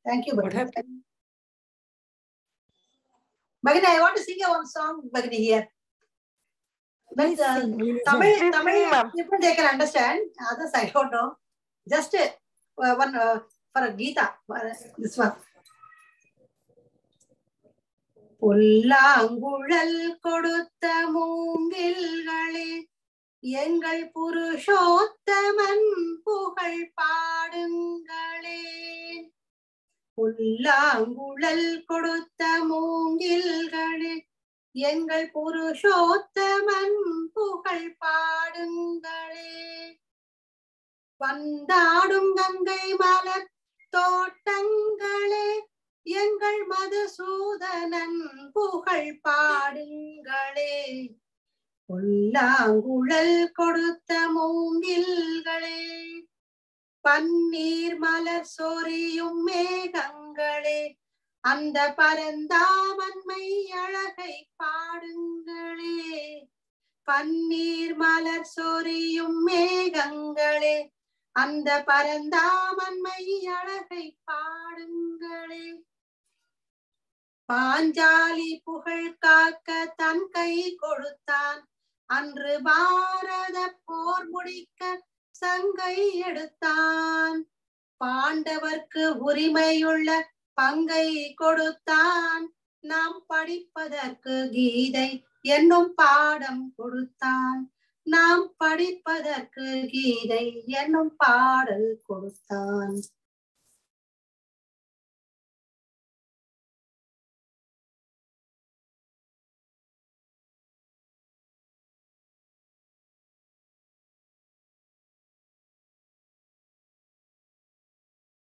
Thank you What பகினி happened? பகினி I want to sing one song பகினி here But Please uh, sing. We will Tamil, sing. Please Tamil, sing, ma'am. people they can understand. Others I don't know. Just uh, one uh, for a Gita. uh, This one. புல்லாங்குழல் கொடுத்த மூங்கில்களே எங்கள் புருஷோத்தமன் புகழ் பாடுங்களே புல்லாங்குழல் கொடுத்த மூங்கில்களே எங்கள் புருஷோத்தமன் புகழ் பாடுங்களே வந்தாடும் கங்கை மலர் தோட்டங்களே எங்கள் மதுசூதனன் புகழ் பாடுங்களே புல்லாங்குழல் கொடுத்த மூங்கில்களே பன்னீர் மலர் சொரியும் மேகங்களே அந்த பரந்தாமன்மை அழகை பாடுங்களே பன்னீர் மலர் சொரியும் மேகங்களே அந்த பரந்தாமன்மை அழகை பாடுங்களே பாஞ்சாலி புகழ் காக்க தன் கை கொடுத்தான் அன்று பாரத போர் முடிக்க சங்கை எடுத்தான் பாண்டவர்க்கு உரிமையுள்ள பங்கை கொடுத்தான் நாம் படிப்பதற்கு கீதை என்னும் பாடம் கொடுத்தான் நாம் படிப்பதற்கு கீதை என்னும் பாடல் கொடுத்தான்